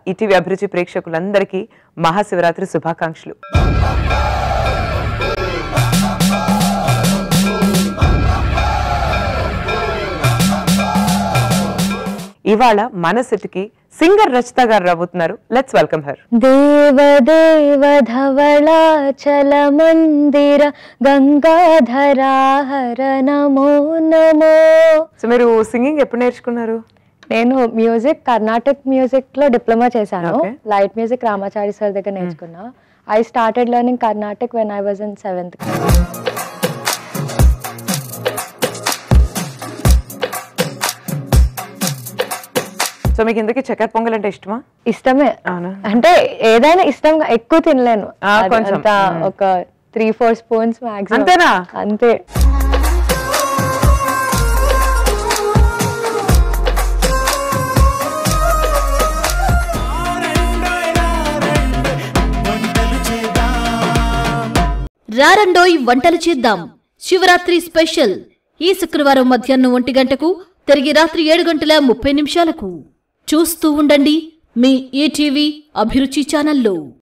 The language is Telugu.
ఈటీవీ అభిరుచి ప్రేక్షకులందరికీ మహాశివరాత్రి శుభాకాంక్షలు ఇవాళ మన సెట్కి సింగర్ రచిత గారు రాబోతున్నారు లెట్స్ వెల్కమ్ హర్ దేవదేవ ధవళాచల మందిర గంగాధరా హర నమో నమో సో మీరు సింగింగ్ ఎప్పుడు నేర్చుకున్నారు నేను మ్యూజిక్ కర్ణాటక్ మ్యూజిక్ లో డిప్లొమా చేశాను Okay. Light music Ramachari sir దగ్గర నేర్చుకున్నా I started learning Carnatic when I was in seventh so మీకు ఇందుకే చక్కెర పొంగల్ అంటే ఇష్టమా ఇష్టమే అవునా అంటే ఏదైనా ఇష్టంగా ఎక్కువ తినలేను ఆ, అది కొంచెం. అంతా ఒక త్రీ ఫోర్ స్పూన్స్ మాక్సిమం అంతేనా? అంతే రారండోయ్ వంటలు చేద్దాం శివరాత్రి స్పెషల్ ఈ శుక్రవారం మధ్యాహ్నం ఒంటి గంటకు తిరిగి రాత్రి ఏడు గంటల ముప్పై నిమిషాలకు చూస్తూ ఉండండి మీ ఈటీవీ అభిరుచి ఛానల్లో